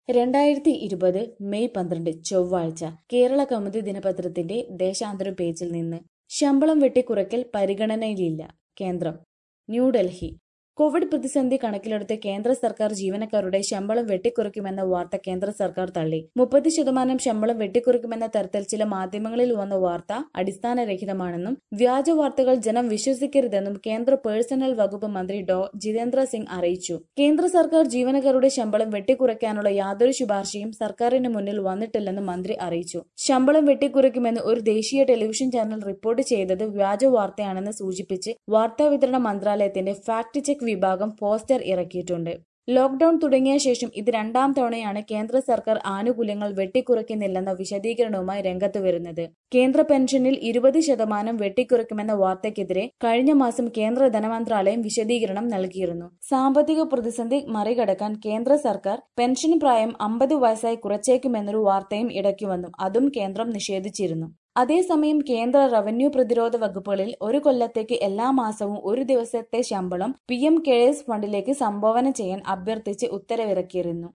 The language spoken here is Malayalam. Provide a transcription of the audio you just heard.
രണ്ടായിരത്തി ഇരുപത് മെയ് പന്ത്രണ്ട് ചൊവ്വാഴ്ച കേരള കൗമുദി ദിനപത്രത്തിന്റെ ദേശാന്തര പേജിൽ നിന്ന് ശമ്പളം വെട്ടിക്കുറയ്ക്കൽ പരിഗണനയിലില്ല കേന്ദ്രം ന്യൂഡൽഹി കോവിഡ് പ്രതിസന്ധി കണക്കിലെടുത്ത് കേന്ദ്ര സർക്കാർ ജീവനക്കാരുടെ ശമ്പളം വെട്ടിക്കുറയ്ക്കുമെന്ന വാർത്ത കേന്ദ്ര സർക്കാർ തള്ളി മുപ്പത് ശതമാനം ശമ്പളം വെട്ടിക്കുറയ്ക്കുമെന്ന തരത്തിൽ ചില മാധ്യമങ്ങളിൽ വന്ന വാർത്ത അടിസ്ഥാനരഹിതമാണെന്നും വ്യാജ വാർത്തകൾ ജനം വിശ്വസിക്കരുതെന്നും കേന്ദ്ര പേഴ്സണൽ വകുപ്പ് മന്ത്രി ഡോ ജിതേന്ദ്ര സിംഗ് അറിയിച്ചു കേന്ദ്ര സർക്കാർ ജീവനക്കാരുടെ ശമ്പളം വെട്ടിക്കുറയ്ക്കാനുള്ള യാതൊരു ശുപാർശയും സർക്കാരിന് മുന്നിൽ വന്നിട്ടില്ലെന്ന് മന്ത്രി അറിയിച്ചു ശമ്പളം വെട്ടിക്കുറയ്ക്കുമെന്ന് ഒരു ദേശീയ ടെലിവിഷൻ ചാനൽ റിപ്പോർട്ട് ചെയ്തത് വ്യാജ വാർത്തയാണെന്ന് സൂചിപ്പിച്ച് വാർത്താവിതരണ മന്ത്രാലയത്തിന്റെ ഫാക്ട് ചെക്ക് വിഭാഗം പോസ്റ്റർ ഇറക്കിയിട്ടുണ്ട് ലോക്ഡൌൺ തുടങ്ങിയ ശേഷം ഇത് രണ്ടാം തവണയാണ് കേന്ദ്ര സർക്കാർ ആനുകൂല്യങ്ങൾ വെട്ടിക്കുറയ്ക്കുന്നില്ലെന്ന വിശദീകരണവുമായി രംഗത്ത് വരുന്നത് കേന്ദ്ര പെൻഷനിൽ ഇരുപത് ശതമാനം വെട്ടിക്കുറയ്ക്കുമെന്ന വാർത്തയ്ക്കെതിരെ കഴിഞ്ഞ മാസം കേന്ദ്ര ധനമന്ത്രാലയം വിശദീകരണം നൽകിയിരുന്നു സാമ്പത്തിക പ്രതിസന്ധി മറികടക്കാൻ കേന്ദ്ര സർക്കാർ പെൻഷൻ പ്രായം അമ്പത് വയസ്സായി കുറച്ചേക്കുമെന്നൊരു വാർത്തയും ഇടയ്ക്കു വന്നു അതും കേന്ദ്രം നിഷേധിച്ചിരുന്നു അതേസമയം കേന്ദ്ര റവന്യൂ പ്രതിരോധ വകുപ്പുകളിൽ ഒരു കൊല്ലത്തേക്ക് എല്ലാ മാസവും ഒരു ദിവസത്തെ ശമ്പളം പി എം കെയേഴ്സ് ഫണ്ടിലേക്ക് സംഭാവന ചെയ്യാൻ അഭ്യർത്ഥിച്ച് ഉത്തരവിറക്കിയിരുന്നു